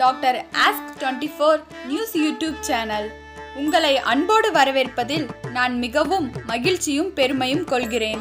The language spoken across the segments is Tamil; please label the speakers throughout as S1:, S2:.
S1: doctor ask twenty four news YouTube channel உங்களை அன்போடு வரவேற்பதில் நான் மிகவும் மகிழ்ச்சியும் பெருமையும் கொள்கிறேன்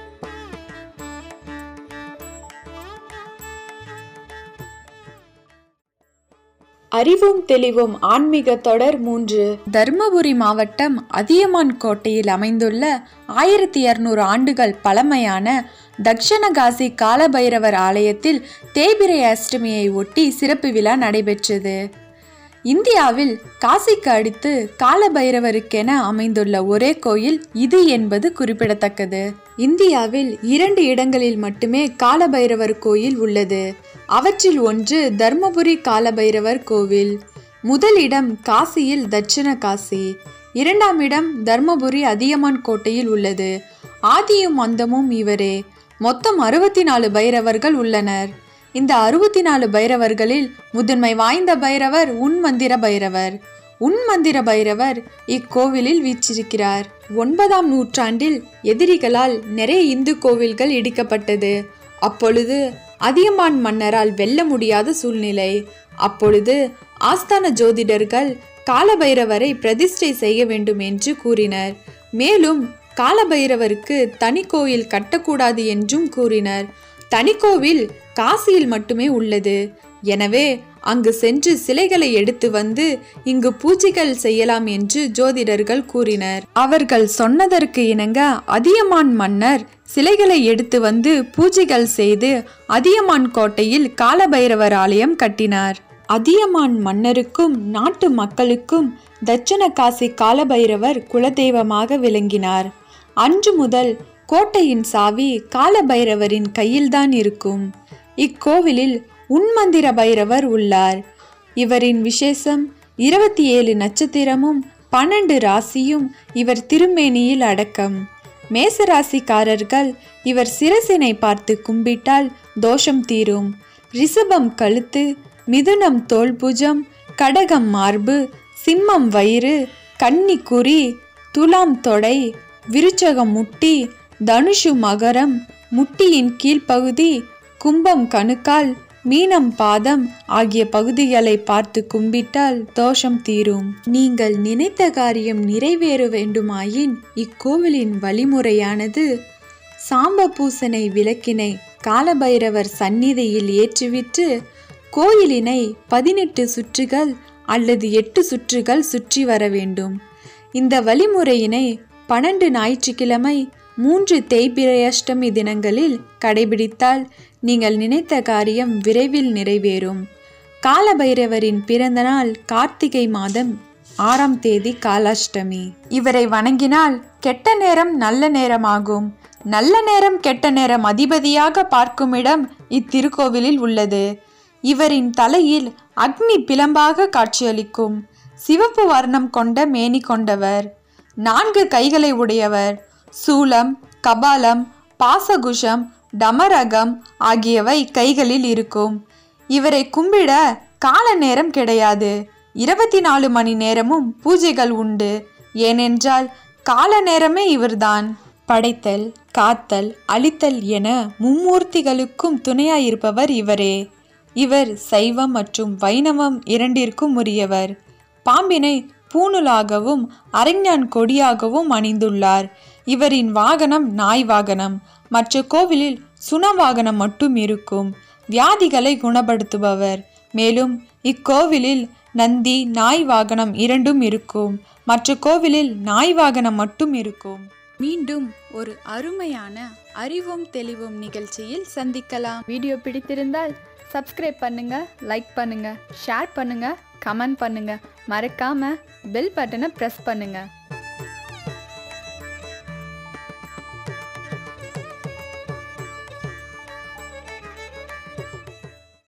S2: அறிவும் தெளிவும் ஆன்மீக தொடர் மூன்று தருமபுரி மாவட்டம் அதியமான் கோட்டையில் அமைந்துள்ள ஆயிரத்தி இருநூறு ஆண்டுகள் பழமையான தக்ஷணகாசி காலபைரவர் ஆலயத்தில் தேய்பிரை அஷ்டமியை ஒட்டி சிறப்பு விழா நடைபெற்றது இந்தியாவில் காசிக்கு அடுத்து காலபைரவருக்கென அமைந்துள்ள ஒரே கோயில் இது என்பது குறிப்பிடத்தக்கது இந்தியாவில் இரண்டு இடங்களில் மட்டுமே காலபைரவர் கோயில் உள்ளது அவற்றில் ஒன்று தர்மபுரி காலபைரவர் கோவில் முதல் இடம் காசியில் தட்சிண காசி இரண்டாம் இடம் தர்மபுரி அதியமான் கோட்டையில் உள்ளது ஆதியும் அந்தமும் இவரே மொத்தம் அறுபத்தி நாலு பைரவர்கள் உள்ளனர் இந்த அறுபத்தி நாலு பைரவர்களில் முதன்மை வாய்ந்த பைரவர் உன்மந்திர பைரவர் உன்மந்திர பைரவர் இக்கோவிலில் வீற்றிருக்கிறார் ஒன்பதாம் நூற்றாண்டில் எதிரிகளால் நிறைய இந்து கோவில்கள் இடிக்கப்பட்டது அப்பொழுது அதியமான் மன்னரால் வெல்ல முடியாத சூழ்நிலை அப்பொழுது ஆஸ்தான ஜோதிடர்கள் காலபைரவரை பிரதிஷ்டை செய்ய வேண்டும் என்று கூறினர் மேலும் காலபைரவருக்கு தனி கோயில் கட்டக்கூடாது என்றும் கூறினர் தனி கோவில் காசியில் மட்டுமே உள்ளது எனவே அங்கு சென்று சிலைகளை எடுத்து வந்து இங்கு பூஜைகள் செய்யலாம் என்று ஜோதிடர்கள் கூறினர் அவர்கள் சொன்னதற்கு இணங்க அதியமான் மன்னர் சிலைகளை எடுத்து வந்து பூஜைகள் செய்து அதியமான் கோட்டையில் காலபைரவர் ஆலயம் கட்டினார் அதியமான் மன்னருக்கும் நாட்டு மக்களுக்கும் தட்சண காசி காலபைரவர் குலதெய்வமாக விளங்கினார் அன்று முதல் கோட்டையின் சாவி காலபைரவரின் கையில்தான் இருக்கும் இக்கோவிலில் உன்மந்திர பைரவர் உள்ளார் இவரின் விசேஷம் இருபத்தி ஏழு நட்சத்திரமும் பன்னெண்டு ராசியும் இவர் திருமேனியில் அடக்கம் மேசராசிக்காரர்கள் இவர் சிரசினை பார்த்து கும்பிட்டால் தோஷம் தீரும் ரிஷபம் கழுத்து மிதுனம் தோள்புஜம் கடகம் மார்பு சிம்மம் வயிறு கன்னி குறி துலாம் தொடை விருச்சகம் முட்டி தனுஷு மகரம் முட்டியின் கீழ்ப்பகுதி கும்பம் கணுக்கால் மீனம் பாதம் ஆகிய பகுதிகளை பார்த்து கும்பிட்டால் தோஷம் தீரும் நீங்கள் நினைத்த காரியம் நிறைவேற வேண்டுமாயின் இக்கோவிலின் வழிமுறையானது சாம்ப பூசனை விளக்கினை காலபைரவர் சந்நிதியில் ஏற்றிவிட்டு கோயிலினை பதினெட்டு சுற்றுகள் அல்லது எட்டு சுற்றுகள் சுற்றி வர வேண்டும் இந்த வழிமுறையினை பன்னெண்டு ஞாயிற்றுக்கிழமை மூன்று தேய்பிரையஷ்டமி தினங்களில் கடைபிடித்தால் நீங்கள் நினைத்த காரியம் விரைவில் நிறைவேறும் காலபைரவரின் பிறந்த நாள் கார்த்திகை மாதம் ஆறாம் தேதி காலாஷ்டமி இவரை வணங்கினால் கெட்ட நேரம் நல்ல நேரமாகும் நல்ல நேரம் கெட்ட நேரம் அதிபதியாக பார்க்கும் இடம் இத்திருக்கோவிலில் உள்ளது இவரின் தலையில் அக்னி பிளம்பாக காட்சியளிக்கும் சிவப்பு வர்ணம் கொண்ட மேனி கொண்டவர் நான்கு கைகளை உடையவர் சூலம் கபாலம் பாசகுஷம் டமரகம் ஆகியவை கைகளில் இருக்கும் இவரை கும்பிட கால நேரம் கிடையாது இருபத்தி நாலு மணி நேரமும் பூஜைகள் உண்டு ஏனென்றால் கால நேரமே இவர்தான் படைத்தல் காத்தல் அழித்தல் என மும்மூர்த்திகளுக்கும் துணையாயிருப்பவர் இவரே இவர் சைவம் மற்றும் வைணவம் இரண்டிற்கும் உரியவர் பாம்பினை பூணுலாகவும் அரஞ்ஞான் கொடியாகவும் அணிந்துள்ளார் இவரின் வாகனம் நாய் வாகனம் மற்ற கோவிலில் சுன வாகனம் மட்டும் இருக்கும் வியாதிகளை குணப்படுத்துபவர் மேலும் இக்கோவிலில் நந்தி நாய் வாகனம் இரண்டும் இருக்கும் மற்ற கோவிலில் நாய் வாகனம் மட்டும் இருக்கும்
S1: மீண்டும் ஒரு அருமையான அறிவும் தெளிவும் நிகழ்ச்சியில் சந்திக்கலாம் வீடியோ பிடித்திருந்தால் சப்ஸ்கிரைப் பண்ணுங்க லைக் பண்ணுங்க ஷேர் பண்ணுங்க கமெண்ட் பண்ணுங்க மறக்காம பெல் பட்டனை ப்ரெஸ் பண்ணுங்க